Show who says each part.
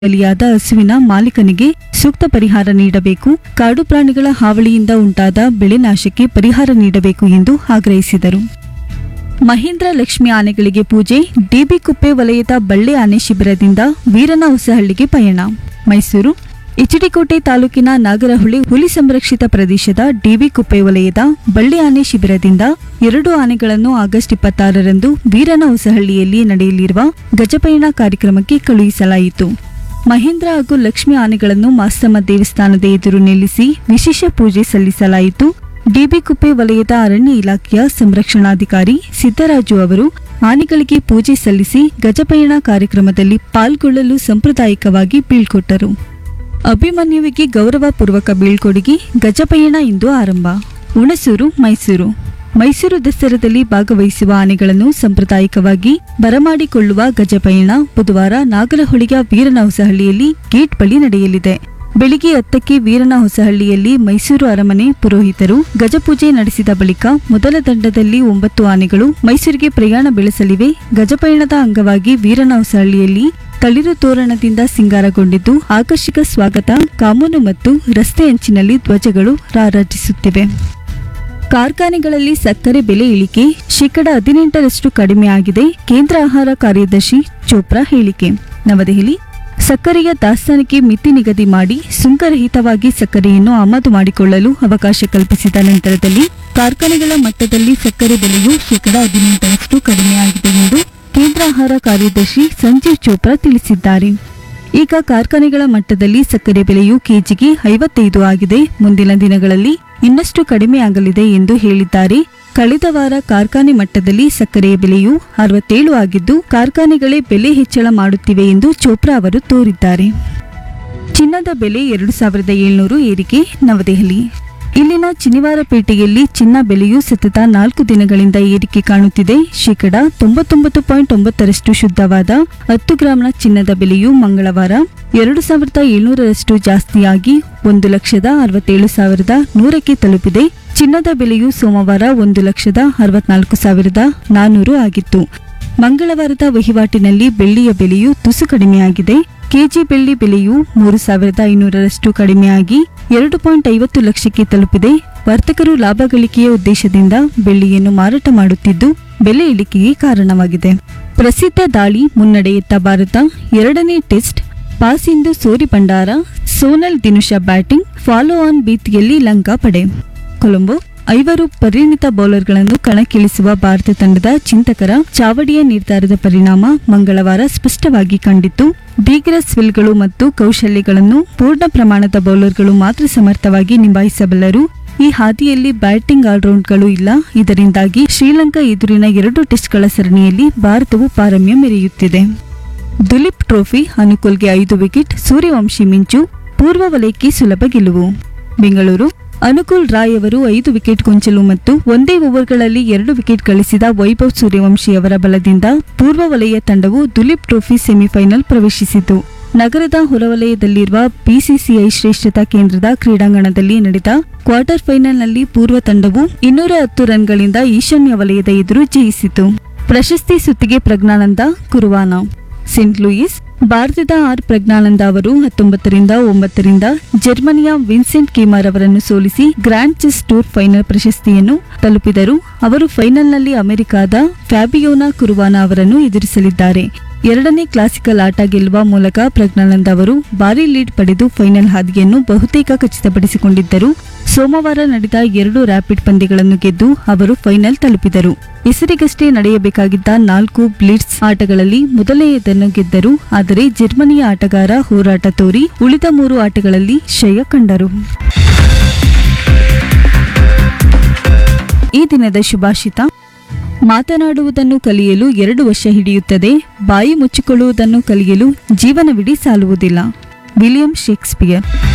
Speaker 1: ಬಲಿಯಾದ ಹಸುವಿನ ಮಾಲೀಕನಿಗೆ ಸೂಕ್ತ ಪರಿಹಾರ ನೀಡಬೇಕು ಕಾಡು ಪ್ರಾಣಿಗಳ ಹಾವಳಿಯಿಂದ ಉಂಟಾದ ಬೆಳೆ ನಾಶಕ್ಕೆ ಪರಿಹಾರ ನೀಡಬೇಕು ಎಂದು ಆಗ್ರಹಿಸಿದರು ಮಹೇಂದ್ರ ಲಕ್ಷ್ಮಿ ಆನೆಗಳಿಗೆ ಪೂಜೆ ಡಿಬಿ ಕುಪ್ಪೆ ವಲಯದ ಬಳ್ಳಿ ಆನೆ ಶಿಬಿರದಿಂದ ವೀರನ ಹೊಸಹಳ್ಳಿಗೆ ಪಯಣ ಮೈಸೂರು ಎಚ್ಡಿಕೋಟೆ ತಾಲೂಕಿನ ನಾಗರಹೊಳಿ ಹುಲಿ ಸಂರಕ್ಷಿತ ಪ್ರದೇಶದ ಡಿಬಿ ಕುಪ್ಪೆ ವಲಯದ ಬಳ್ಳಿ ಆನೆ ಶಿಬಿರದಿಂದ ಎರಡು ಆನೆಗಳನ್ನು ಆಗಸ್ಟ್ ಇಪ್ಪತ್ತಾರರಂದು ವೀರನ ಹೊಸಹಳ್ಳಿಯಲ್ಲಿ ನಡೆಯಲಿರುವ ಗಜಪಯಣ ಕಾರ್ಯಕ್ರಮಕ್ಕೆ ಕಳುಹಿಸಲಾಯಿತು ಮಹೇಂದ್ರ ಹಾಗೂ ಲಕ್ಷ್ಮಿ ಆನೆಗಳನ್ನು ಮಾಸ್ತಮ್ಮ ದೇವಸ್ಥಾನದ ಎದುರು ನಿಲ್ಲಿಸಿ ವಿಶೇಷ ಪೂಜೆ ಸಲ್ಲಿಸಲಾಯಿತು ಡಿಬಿ ಕುಪ್ಪೆ ವಲಯದ ಅರಣ್ಯ ಇಲಾಖೆಯ ಸಂರಕ್ಷಣಾಧಿಕಾರಿ ಸಿದ್ದರಾಜು ಅವರು ಆನೆಗಳಿಗೆ ಪೂಜೆ ಸಲ್ಲಿಸಿ ಗಜಪಯಣ ಕಾರ್ಯಕ್ರಮದಲ್ಲಿ ಪಾಲ್ಗೊಳ್ಳಲು ಸಾಂಪ್ರದಾಯಿಕವಾಗಿ ಬೀಳ್ಕೊಟ್ಟರು ಅಭಿಮನ್ಯುವಿಗೆ ಗೌರವಪೂರ್ವಕ ಬೀಳ್ಕೊಡುಗೆ ಗಜಪಯಣ ಇಂದು ಆರಂಭ ಹುಣಸೂರು ಮೈಸೂರು ಮೈಸೂರು ದಸರಾದಲ್ಲಿ ಭಾಗವಹಿಸುವ ಆನೆಗಳನ್ನು ಸಾಂಪ್ರದಾಯಿಕವಾಗಿ ಬರಮಾಡಿಕೊಳ್ಳುವ ಗಜಪಯಣ ಬುಧವಾರ ನಾಗರಹೊಳಿಯ ವೀರನ ಹೊಸಹಳ್ಳಿಯಲ್ಲಿ ಗೇಟ್ ಬಳಿ ನಡೆಯಲಿದೆ ಬೆಳಿಗ್ಗೆ ಹತ್ತಕ್ಕೆ ವೀರನ ಹೊಸಹಳ್ಳಿಯಲ್ಲಿ ಮೈಸೂರು ಅರಮನೆ ಪುರೋಹಿತರು ಗಜಪೂಜೆ ನಡೆಸಿದ ಬಳಿಕ ಮೊದಲ ದಂಡದಲ್ಲಿ ಒಂಬತ್ತು ಆನೆಗಳು ಮೈಸೂರಿಗೆ ಪ್ರಯಾಣ ಬೆಳೆಸಲಿವೆ ಗಜಪಯಣದ ಅಂಗವಾಗಿ ವೀರನ ಹೊಸಹಳ್ಳಿಯಲ್ಲಿ ತಳಿರು ತೋರಣದಿಂದ ಸಿಂಗಾರಗೊಂಡಿದ್ದು ಆಕರ್ಷಕ ಸ್ವಾಗತ ಕಾನೂನು ಮತ್ತು ರಸ್ತೆ ಅಂಚಿನಲ್ಲಿ ಧ್ವಜಗಳು ರಾರಾಜಿಸುತ್ತಿವೆ ಕಾರ್ಖಾನೆಗಳಲ್ಲಿ ಸಕ್ಕರೆ ಬೆಲೆ ಇಳಿಕೆ ಶೇಕಡ ಹದಿನೆಂಟರಷ್ಟು ಕಡಿಮೆ ಆಗಿದೆ ಕೇಂದ್ರ ಆಹಾರ ಕಾರ್ಯದರ್ಶಿ ಚೋಪ್ರಾ ಹೇಳಿಕೆ ನವದೆಹಲಿ ಸಕ್ಕರೆಯ ದಾಸ್ತಾನಿಗೆ ಮಿತಿ ನಿಗದಿ ಮಾಡಿ ಸುಂಕರಹಿತವಾಗಿ ಸಕ್ಕರೆಯನ್ನು ಆಮದು ಮಾಡಿಕೊಳ್ಳಲು ಅವಕಾಶ ಕಲ್ಪಿಸಿದ ನಂತರದಲ್ಲಿ ಕಾರ್ಖಾನೆಗಳ ಮಟ್ಟದಲ್ಲಿ ಸಕ್ಕರೆ ಬೆಲೆಯು ಶೇಕಡ ಹದಿನೆಂಟರಷ್ಟು ಕಡಿಮೆಯಾಗಿದೆ ಎಂದು ಕೇಂದ್ರ ಆಹಾರ ಕಾರ್ಯದರ್ಶಿ ಸಂಜೀವ್ ಚೋಪ್ರಾ ತಿಳಿಸಿದ್ದಾರೆ ಈಗ ಕಾರ್ಖಾನೆಗಳ ಮಟ್ಟದಲ್ಲಿ ಸಕ್ಕರೆ ಬೆಲೆಯು ಕೆಜಿಗೆ ಐವತ್ತೈದು ಆಗಿದೆ ಮುಂದಿನ ದಿನಗಳಲ್ಲಿ ಇನ್ನಷ್ಟು ಕಡಿಮೆಯಾಗಲಿದೆ ಎಂದು ಹೇಳಿದ್ದಾರೆ ಕಳೆದ ವಾರ ಕಾರ್ಖಾನೆ ಮಟ್ಟದಲ್ಲಿ ಸಕ್ಕರೆಯ ಬೆಲೆಯು ಅರವತ್ತೇಳು ಆಗಿದ್ದು ಕಾರ್ಖಾನೆಗಳೇ ಬೆಲೆ ಹೆಚ್ಚಳ ಮಾಡುತ್ತಿವೆ ಎಂದು ಚೋಪ್ರಾ ಅವರು ತೋರಿದ್ದಾರೆ ಚಿನ್ನದ ಬೆಲೆ ಎರಡು ಸಾವಿರದ ಏಳ್ನೂರು ಏರಿಕೆ ನವದೆಹಲಿ ಇಲ್ಲಿನ ಚಿನಿವಾರಪೇಟೆಯಲ್ಲಿ ಚಿನ್ನ ಬೆಲೆಯು ಸತತ ನಾಲ್ಕು ದಿನಗಳಿಂದ ಏರಿಕೆ ಕಾಣುತ್ತಿದೆ ಶೇಕಡ ತೊಂಬತ್ತೊಂಬತ್ತು ಪಾಯಿಂಟ್ ಒಂಬತ್ತರಷ್ಟು ಶುದ್ಧವಾದ ಹತ್ತು ಗ್ರಾಂನ ಚಿನ್ನದ ಬೆಲೆಯು ಮಂಗಳವಾರ ಎರಡು ಸಾವಿರದ ಏಳ್ನೂರರಷ್ಟು ಜಾಸ್ತಿಯಾಗಿ ಒಂದು ಲಕ್ಷದ ಅರವತ್ತೇಳು ಸಾವಿರದ ನೂರಕ್ಕೆ ತಲುಪಿದೆ ಚಿನ್ನದ ಬೆಲೆಯು ಸೋಮವಾರ ಒಂದು ಲಕ್ಷದ ಅರವತ್ನಾಲ್ಕು ಸಾವಿರದ ನಾನ್ನೂರು ಆಗಿತ್ತು ಮಂಗಳವಾರದ ವಹಿವಾಟಿನಲ್ಲಿ ಬೆಳ್ಳಿಯ ಬೆಲೆಯು ತುಸು ಕಡಿಮೆಯಾಗಿದೆ ಕೆಜಿ ಬೆಳ್ಳಿ ಬೆಲೆಯು ಮೂರು ಸಾವಿರದ ಐನೂರರಷ್ಟು ಕಡಿಮೆಯಾಗಿ ಎರಡು ಪಾಯಿಂಟ್ ಐವತ್ತು ಲಕ್ಷಕ್ಕೆ ತಲುಪಿದೆ ವರ್ತಕರು ಲಾಭ ಗಳಿಕೆಯ ಉದ್ದೇಶದಿಂದ ಬೆಳ್ಳಿಯನ್ನು ಮಾರಾಟ ಮಾಡುತ್ತಿದ್ದು ಬೆಲೆ ಇಳಿಕೆಗೆ ಕಾರಣವಾಗಿದೆ ಪ್ರಸಿದ್ಧ ದಾಳಿ ಮುನ್ನಡೆಯತ್ತ ಭಾರತ ಎರಡನೇ ಟೆಸ್ಟ್ ಪಾಸ್ ಇಂದು ಸೋರಿ ಭಂಡಾರ Sonal Dinusha batting follow on ಬೀತಿಯಲ್ಲಿ ಲಂಕಾ ಪಡೆ ಕೊಲಂಬೋ ಐವರು ಪರಿಣಿತ ಬೌಲರ್ಗಳನ್ನು ಕಣಕ್ಕಿಳಿಸುವ ಭಾರತ ತಂಡದ ಚಿಂತಕರ ಚಾವಡಿಯ ನಿರ್ಧಾರದ ಪರಿಣಾಮ ಮಂಗಳವಾರ ಸ್ಪಷ್ಟವಾಗಿ ಕಂಡಿತ್ತು ಭೀಕರ ಸ್ವಿಲ್ಗಳು ಮತ್ತು ಕೌಶಲ್ಯಗಳನ್ನು ಪೂರ್ಣ ಪ್ರಮಾಣದ ಬೌಲರ್ಗಳು ಮಾತ್ರ ಸಮರ್ಥವಾಗಿ ನಿಭಾಯಿಸಬಲ್ಲರು ಈ ಹಾದಿಯಲ್ಲಿ ಬ್ಯಾಟಿಂಗ್ ಆಲ್ರೌಂಡ್ಗಳು ಇಲ್ಲ ಇದರಿಂದಾಗಿ ಶ್ರೀಲಂಕಾ ಎದುರಿನ ಎರಡು ಟೆಸ್ಟ್ಗಳ ಸರಣಿಯಲ್ಲಿ ಭಾರತವು ಪಾರಮ್ಯ ಮೆರೆಯುತ್ತಿದೆ ದುಲೀಪ್ ಟ್ರೋಫಿ ಅನುಕೂಲ್ಗೆ ಐದು ವಿಕೆಟ್ ಸೂರ್ಯವಂಶಿ ಮಿಂಚು ಪೂರ್ವ ವಲಯಕ್ಕೆ ಸುಲಭ ಗೆಲುವು ಬೆಂಗಳೂರು ಅನುಕೂಲ್ ರಾಯ್ ಅವರು ಐದು ವಿಕೆಟ್ ಕೊಂಚಲು ಮತ್ತು ಒಂದೇ ಓವರ್ಗಳಲ್ಲಿ ಎರಡು ವಿಕೆಟ್ ಗಳಿಸಿದ ವೈಭವ್ ಸೂರ್ಯವಂಶಿ ಅವರ ಬಲದಿಂದ ಪೂರ್ವ ವಲಯ ತಂಡವು ದುಲೀಪ್ ಟ್ರೋಫಿ ಸೆಮಿಫೈನಲ್ ಪ್ರವೇಶಿಸಿತು ನಗರದ ಹೊರವಲಯದಲ್ಲಿರುವ ಬಿಸಿಸಿಐ ಶ್ರೇಷ್ಠತಾ ಕೇಂದ್ರದ ಕ್ರೀಡಾಂಗಣದಲ್ಲಿ ನಡೆದ ಕ್ವಾರ್ಟರ್ ಫೈನಲ್ನಲ್ಲಿ ಪೂರ್ವ ತಂಡವು ಇನ್ನೂರ ಹತ್ತು ರನ್ಗಳಿಂದ ಈಶಾನ್ಯ ವಲಯದ ಎದುರು ಜಯಿಸಿತು ಪ್ರಶಸ್ತಿ ಸುತ್ತಿಗೆ ಪ್ರಜ್ಞಾನಂದ ಕುರುವಾನ ಸೆಂಟ್ ಲೂಯಿಸ್ ಭಾರತದ ಆರ್ ಪ್ರಜ್ಞಾನಂದ ಅವರು ಹತ್ತೊಂಬತ್ತರಿಂದ ಒಂಬತ್ತರಿಂದ ಜರ್ಮನಿಯ ವಿನ್ಸೆಂಟ್ ಕೇಮರ್ ಅವರನ್ನು ಸೋಲಿಸಿ ಗ್ರ್ಯಾಂಡ್ ಚೆಸ್ ಟೂರ್ ಫೈನಲ್ ಪ್ರಶಸ್ತಿಯನ್ನು ತಲುಪಿದರು ಅವರು ಫೈನಲ್ನಲ್ಲಿ ಅಮೆರಿಕದ ಫ್ಯಾಬಿಯೋನಾ ಕುರುವಾನ ಅವರನ್ನು ಎದುರಿಸಲಿದ್ದಾರೆ ಎರಡನೇ ಕ್ಲಾಸಿಕಲ್ ಆಟ ಗೆಲ್ಲುವ ಮೂಲಕ ಪ್ರಜ್ಞಾನಂದ ಅವರು ಭಾರೀ ಲೀಡ್ ಪಡೆದು ಫೈನಲ್ ಹಾದಿಯನ್ನು ಬಹುತೇಕ ಖಚಿತಪಡಿಸಿಕೊಂಡಿದ್ದರು ಸೋಮವಾರ ನಡೆದ ಎರಡು ರ್ಯಾಪಿಡ್ ಪಂದ್ಯಗಳನ್ನು ಗೆದ್ದು ಅವರು ಫೈನಲ್ ತಲುಪಿದರು ಹೆಸರಿಗಷ್ಟೇ ನಡೆಯಬೇಕಾಗಿದ್ದ ನಾಲ್ಕು ಬ್ಲಿಟ್ಸ್ ಆಟಗಳಲ್ಲಿ ಮೊದಲನೆಯದನ್ನು ಗೆದ್ದರು ಆದರೆ ಜರ್ಮನಿಯ ಆಟಗಾರ ಹೋರಾಟ ತೋರಿ ಉಳಿದ ಮೂರು ಆಟಗಳಲ್ಲಿ ಶಯ ಕಂಡರು ಈ ದಿನದ ಶುಭಾಷಿತ ಮಾತನಾಡುವುದನ್ನು ಕಲಿಯಲು ಎರಡು ವರ್ಷ ಹಿಡಿಯುತ್ತದೆ ಬಾಯಿ ಮುಚ್ಚಿಕೊಳ್ಳುವುದನ್ನು ಕಲಿಯಲು ಜೀವನವಿಡೀ ಸಾಲುವುದಿಲ್ಲ ವಿಲಿಯಂ ಶೇಕ್ಸ್ಪಿಯರ್